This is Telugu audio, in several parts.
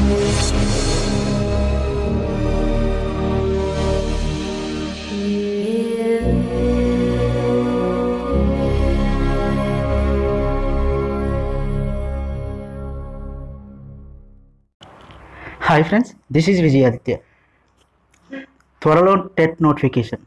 hi friends this is Vijayaditya త్వరలో టెట్ నోటిఫికేషన్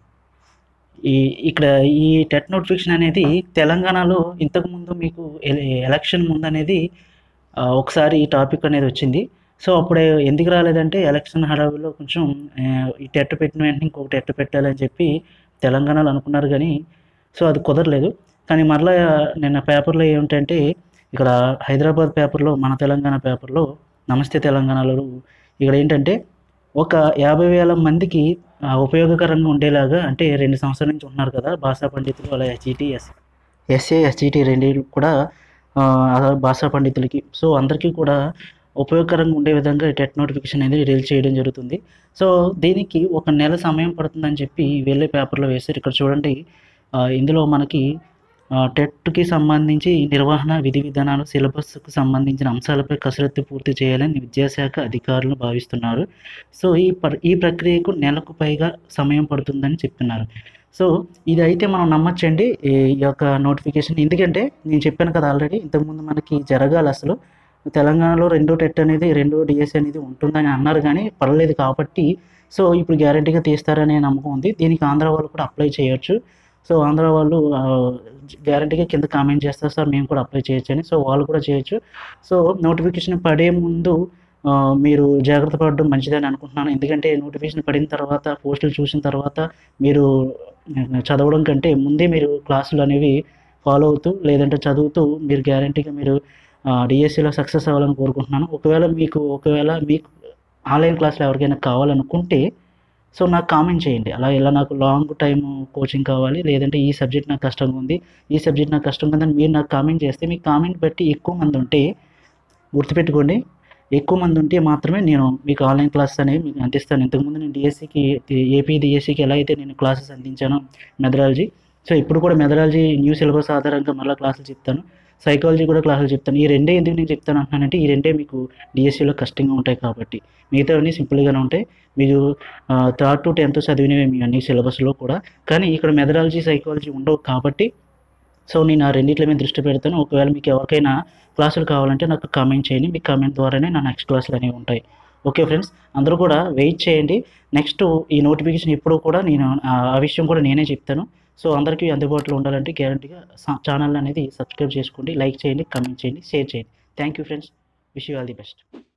ఈ ఇక్కడ ఈ టెట్ నోటిఫికేషన్ అనేది తెలంగాణలో ఇంతకుముందు మీకు ఎల- ఎలక్షన్ ముందు అనేది ఆ, ఒకసారి ఈ టాపిక్ అనేది వచ్చింది సో అప్పుడు ఎందుకు రాలేదంటే ఎలక్షన్ హడావిలో కొంచెం ఆ, ఈ టెట్ పెట్టిన వెంటనే ఇంకొక టెట్ పెట్టాలని చెప్పి తెలంగాణలో అనుకున్నారు కానీ సో అది కుదరలేదు కానీ మరలా నిన్న పేపర్లో ఏమిటంటే ఇక్కడ హైదరాబాద్ పేపర్లో మన తెలంగాణ పేపర్లో నమస్తే తెలంగాణలో ఇక్కడ ఏంటంటే ఒక యాభై వేల మందికి ఆ, ఉపయోగకరంగా ఉండేలాగా అంటే రెండు సంవత్సరాల నుంచి ఉన్నారు కదా భాషా పండితులు అలా హెచ్ఈటి ఎస్ ఎస్ఏ ఎస్జిటి రెండు కూడా ఆ, అలా భాషా పండితులకి సో అందరికీ కూడా ఉపయోగకరంగా ఉండే విధంగా ఈ టెట్ నోటిఫికేషన్ అనేది రిలీజ్ చేయడం జరుగుతుంది సో దీనికి ఒక నెల సమయం పడుతుందని చెప్పి వెళ్ళే పేపర్లో వేశారు ఇక్కడ చూడండి ఆ, ఇందులో మనకి ఆ, టెట్కి సంబంధించి నిర్వహణ విధి విధానాలు సిలబస్కు సంబంధించిన అంశాలపై కసరత్తు పూర్తి చేయాలని విద్యాశాఖ అధికారులు భావిస్తున్నారు సో ఈ పర్ ఈ ప్రక్రియకు నెలకు పైగా సమయం పడుతుందని చెప్తున్నారు సో ఇది అయితే మనం నమ్మచ్చండి ఈ యొక్క నోటిఫికేషన్ ఎందుకంటే నేను చెప్పాను కదా ఆల్రెడీ ఇంతకుముందు మనకి జరగాలి అసలు తెలంగాణలో రెండో టెట్ అనేది రెండో డిఎస్ అనేది ఉంటుందని అన్నారు కానీ పర్లేదు కాబట్టి సో ఇప్పుడు గ్యారంటీగా తీస్తారనే నమ్మకం ఉంది దీనికి ఆంధ్ర వాళ్ళు కూడా అప్లై చేయొచ్చు సో ఆంధ్ర వాళ్ళు గ్యారంటీగా కింద కామెంట్ చేస్తారు సార్ మేము కూడా అప్లై చేయొచ్చు అని సో వాళ్ళు కూడా చేయొచ్చు సో నోటిఫికేషన్ పడే ముందు ఆ, మీరు జాగ్రత్త పడడం మంచిదని అనుకుంటున్నాను ఎందుకంటే నోటిఫికేషన్ పడిన తర్వాత పోస్టులు చూసిన తర్వాత మీరు చదవడం కంటే ముందే మీరు క్లాసులు అనేవి ఫాలో అవుతూ లేదంటే చదువుతూ మీరు గ్యారంటీగా మీరు డిఎస్సిలో సక్సెస్ అవ్వాలని కోరుకుంటున్నాను ఒకవేళ మీకు ఒకవేళ మీకు ఆన్లైన్ క్లాసులు ఎవరికైనా కావాలనుకుంటే సో నాకు కామెంట్ చేయండి అలా ఇలా నాకు లాంగ్ టైం కోచింగ్ కావాలి లేదంటే ఈ సబ్జెక్ట్ నాకు కష్టంగా ఉంది ఈ సబ్జెక్ట్ నాకు కష్టంగా ఉందని మీరు నాకు కామెంట్ చేస్తే మీ కామెంట్ బట్టి ఎక్కువ మంది ఉంటే గుర్తుపెట్టుకోండి ఎక్కువ మంది ఉంటే మాత్రమే నేను మీకు ఆన్లైన్ క్లాసెస్ అనేవి మీకు అందిస్తాను ఇంతకుముందు నేను డిఎస్సికి ఏపీ డిఎస్సికి ఎలా అయితే నేను క్లాసెస్ అందించానో మెథడాలజీ సో ఇప్పుడు కూడా మెథడాలజీ న్యూ సిలబస్ ఆధారంగా మళ్ళీ క్లాసులు చెప్తాను సైకాలజీ కూడా క్లాసులు చెప్తాను ఈ రెండే ఎందుకు నేను చెప్తాను అంటున్నానంటే ఈ రెండే మీకు డిఎస్సిలో కష్టంగా ఉంటాయి కాబట్టి మిగతావన్నీ సింపుల్గానే ఉంటాయి మీకు థర్డ్ టు టెన్త్ చదివినవి మీ అన్ని సిలబస్లో కూడా కానీ ఇక్కడ మెథడాలజీ సైకాలజీ ఉండవు కాబట్టి సో నేను ఆ రెండిట్ల మీద దృష్టి పెడతాను ఒకవేళ మీకు ఎవరికైనా క్లాసులు కావాలంటే నాకు కామెంట్ చేయండి మీ కామెంట్ ద్వారానే నా నెక్స్ట్ క్లాసులు అనేవి ఉంటాయి ఓకే ఫ్రెండ్స్ అందరూ కూడా వెయిట్ చేయండి నెక్స్ట్ ఈ నోటిఫికేషన్ ఎప్పుడు కూడా నేను ఆ ఆ విషయం కూడా నేనే చెప్తాను సో అందరికీ అందుబాటులో ఉండాలంటే గ్యారంటీగా ఛానల్ అనేది సబ్స్క్రైబ్ చేసుకోండి లైక్ చేయండి కామెంట్ చేయండి షేర్ చేయండి thank you friends wish you all the best